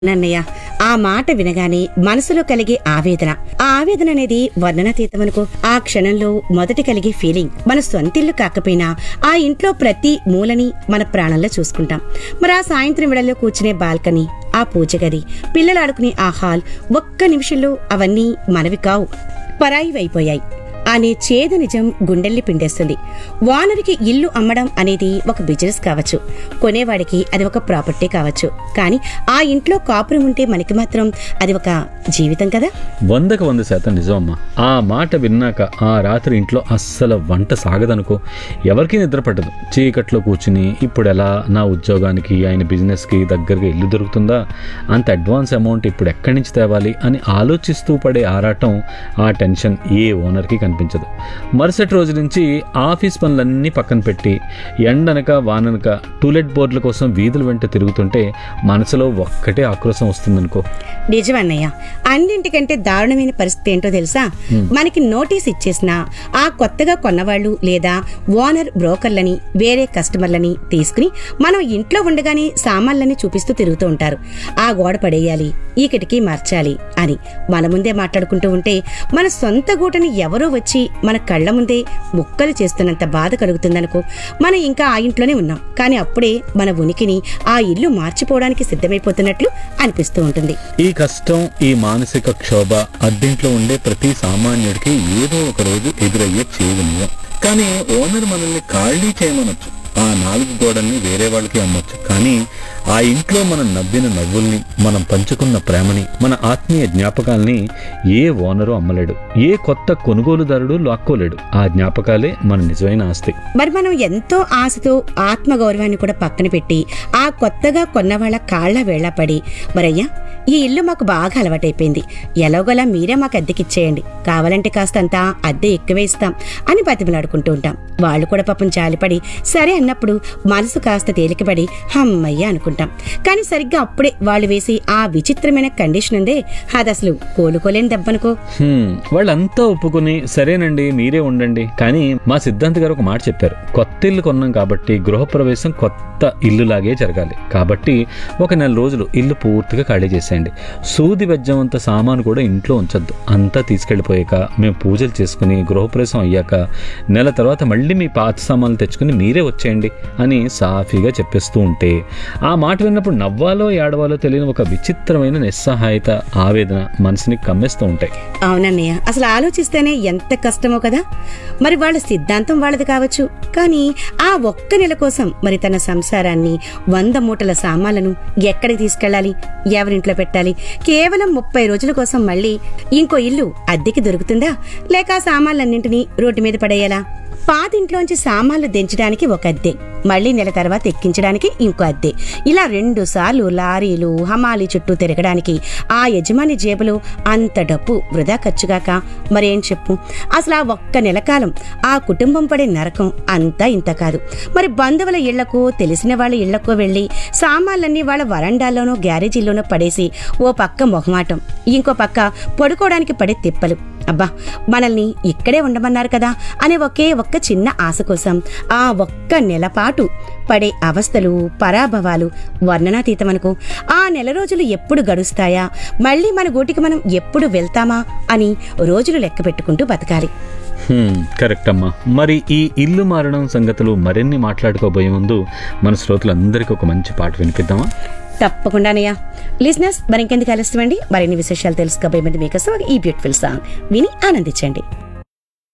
నన్నయ్య ఆ మాట వినగానే మనసులో కలిగే ఆవేదన ఆ ఆవేదన అనేది వర్ణనాతీతమనుకో ఆ క్షణంలో మొదటి కలిగే ఫీలింగ్ మన సొంతిల్లు కాకపోయినా ఆ ఇంట్లో ప్రతి మూలని మన ప్రాణంలో చూసుకుంటాం మరి ఆ సాయంత్రం వేళల్లో కూర్చునే బాల్కనీ ఆ పూజ గది పిల్లలు ఆడుకునే ఆ హాల్ ఒక్క నిమిషంలో అవన్నీ మనవి కావు పరాయివైపోయాయి అనే చేదు నిజం గుండెల్ని పిండేస్తుంది వానరికి ఇల్లు అమ్మడం అనేది ఒక బిజినెస్ కావచ్చు కొనేవాడికి అది ఒక ప్రాపర్టీ కావచ్చు కానీ ఆ ఇంట్లో కాపురం ఉంటే మనకి మాత్రం అది ఒక జీవితం కదా వందకు వంద శాతం నిజమమ్మా ఆ మాట విన్నాక ఆ రాత్రి ఇంట్లో అస్సలు వంట సాగదనుకో ఎవరికీ నిద్ర పట్టదు చీకట్లో కూర్చుని ఇప్పుడు ఎలా నా ఉద్యోగానికి ఆయన బిజినెస్కి దగ్గరగా ఇల్లు దొరుకుతుందా అంత అడ్వాన్స్ అమౌంట్ ఇప్పుడు ఎక్కడి నుంచి తేవాలి అని ఆలోచిస్తూ పడే ఆరాటం ఆ టెన్షన్ ఏ ఓనర్కి కనిపించదు మరుసటి రోజు నుంచి ఆఫీస్ పనులన్నీ పక్కన పెట్టి ఎండనక వాననక టూలెట్ బోర్డుల కోసం వీధుల వెంట తిరుగుతుంటే మనసులో ఒక్కటే ఆక్రోశం వస్తుందనుకో నిజమన్నయ్య అన్నింటికంటే దారుణమైన పరిస్థితి ఏంటో తెలుసా మనకి నోటీస్ ఇచ్చేసిన ఆ కొత్తగా కొన్నవాళ్ళు లేదా ఓనర్ బ్రోకర్లని వేరే కస్టమర్లని తీసుకుని మనం ఇంట్లో ఉండగానే సామాన్లని చూపిస్తూ తిరుగుతూ ఉంటారు ఆ గోడ పడేయాలి ఈ కిటికీ మార్చాలి అని మన ముందే మాట్లాడుకుంటూ ఉంటే మన సొంత గూటని ఎవరో వచ్చి మన కళ్ళ ముందే ముక్కలు చేస్తున్నంత బాధ కలుగుతుందనుకో మనం ఇంకా ఆ ఇంట్లోనే ఉన్నాం కానీ అప్పుడే మన ఉనికిని ఆ ఇల్లు మార్చిపోవడానికి సిద్ధమైపోతున్నట్లు అనిపిస్తూ ఉంటుంది ఈ కష్టం ఈ మానసిక క్షోభ అద్దెంట్లో ఉండే ప్రతి సామాన్యుడికి ఏదో ఒక రోజు ఎదురయ్యే చేదు నిజం కానీ ఓనర్ మనల్ని ఖాళీ చేయమనొచ్చు ఆ నాలుగు గోడల్ని వేరే వాళ్ళకి అమ్మొచ్చు కానీ ఆ ఇంట్లో మనం నవ్విన నవ్వుల్ని మనం పంచుకున్న ప్రేమని మన ఆత్మీయ జ్ఞాపకాల్ని ఏ ఓనరు అమ్మలేడు ఏ కొత్త కొనుగోలుదారుడు లాక్కోలేడు ఆ జ్ఞాపకాలే మన నిజమైన ఆస్తి మరి మనం ఎంతో ఆశతో ఆత్మగౌరవాన్ని కూడా పక్కన పెట్టి ఆ కొత్తగా కొన్న వాళ్ళ కాళ్ల వేళ్ల పడి మరయ్యా ఈ ఇల్లు మాకు బాగా అలవాటైపోయింది ఎలాగోలా మీరే మాకు అద్దెకిచ్చేయండి కావాలంటే కాస్తంత అద్దె ఎక్కువే ఇస్తాం అని బతిమలాడుకుంటూ ఉంటాం వాళ్ళు కూడా పాపం జాలిపడి సరే అన్నప్పుడు మనసు కాస్త తేలికపడి హమ్మయ్య అనుకుంటాం కానీ సరిగ్గా అప్పుడే వాళ్ళు వేసి ఆ విచిత్రమైన కండిషన్ ఉందే అది అసలు కోలుకోలేని దెబ్బనుకో హ్మ్, వాళ్ళంతా ఒప్పుకుని సరేనండి మీరే ఉండండి కానీ మా సిద్ధాంత్ గారు ఒక మాట చెప్పారు కొత్త ఇల్లు కొన్నాం కాబట్టి గృహప్రవేశం కొత్త ఇల్లులాగే జరగాలి కాబట్టి ఒక నెల రోజులు ఇల్లు పూర్తిగా ఖాళీ చేసేయండి సూది వెజ్జం అంత సామాను కూడా ఇంట్లో ఉంచొద్దు అంతా తీసుకెళ్ళిపోయాక మేము పూజలు చేసుకుని గృహప్రవేశం అయ్యాక నెల తర్వాత మళ్ళీ మీ పాత సామాన్లు తెచ్చుకుని మీరే వచ్చేయండి అని సాఫీగా చెప్పేస్తూ ఉంటే ఆ మాట విన్నప్పుడు నవ్వాలో ఏడవాలో తెలియని ఒక విచిత్రమైన నిస్సహాయత ఆవేదన మనసుని కమ్మేస్తూ ఉంటాయి అవునన్నయ్య అసలు ఆలోచిస్తేనే ఎంత కష్టమో కదా మరి వాళ్ళ సిద్ధాంతం వాళ్ళది కావచ్చు కానీ ఆ ఒక్క నెల కోసం మరి తన సంసారాన్ని వంద మూటల సామాన్లను ఎక్కడికి తీసుకెళ్ళాలి ఎవరింట్లో పెట్టాలి కేవలం ముప్పై రోజుల కోసం మళ్ళీ ఇంకో ఇల్లు అద్దెకి దొరుకుతుందా లేక ఆ సామాన్లన్నింటినీ రోడ్డు మీద పడేయాలా పాతింట్లోంచి సామాన్లు దించడానికి ఒక అద్దె మళ్ళీ నెల తర్వాత ఎక్కించడానికి ఇంకో అద్దె ఇలా రెండు సార్లు లారీలు హమాలి చుట్టూ తిరగడానికి ఆ యజమాని జేబులో అంత డబ్బు వృధా ఖర్చుగాక మరేం చెప్పు అసలు ఆ ఒక్క నెల కాలం ఆ కుటుంబం పడే నరకం అంతా ఇంత కాదు మరి బంధువుల ఇళ్లకు తెలిసిన వాళ్ళ ఇళ్లకు వెళ్లి సామాన్లన్నీ వాళ్ళ వరండాల్లోనో గ్యారేజీల్లోనో పడేసి ఓ పక్క మొహమాటం ఇంకో పక్క పడుకోవడానికి పడే తిప్పలు అబ్బా మనల్ని ఇక్కడే ఉండమన్నారు కదా అనే ఒకే ఒక్క చిన్న ఆశ కోసం ఆ ఒక్క నెల పాటు పడే అవస్థలు పరాభవాలు వర్ణనాతీతమనుకో ఆ నెల రోజులు ఎప్పుడు గడుస్తాయా మళ్ళీ మన గూటికి మనం ఎప్పుడు వెళ్తామా అని రోజులు లెక్క పెట్టుకుంటూ బతకాలి హ్మ్, కరెక్ట్ అమ్మా మరి ఈ ఇల్లు మారడం సంగతులు మరిన్ని మాట్లాడుకోబోయే ముందు మన శ్రోతలందరికీ ఒక మంచి పాట వినిపిద్దామా తప్పకుండానయ్యా లిజినెస్ మరి ఇంకెందుకు ఆలస్యమండి మరిన్ని విశేషాలు తెలుసుకోబోయే ముందు మీకోసం ఒక ఈ బ్యూటిఫుల్ సాంగ్ విని ఆనందించండి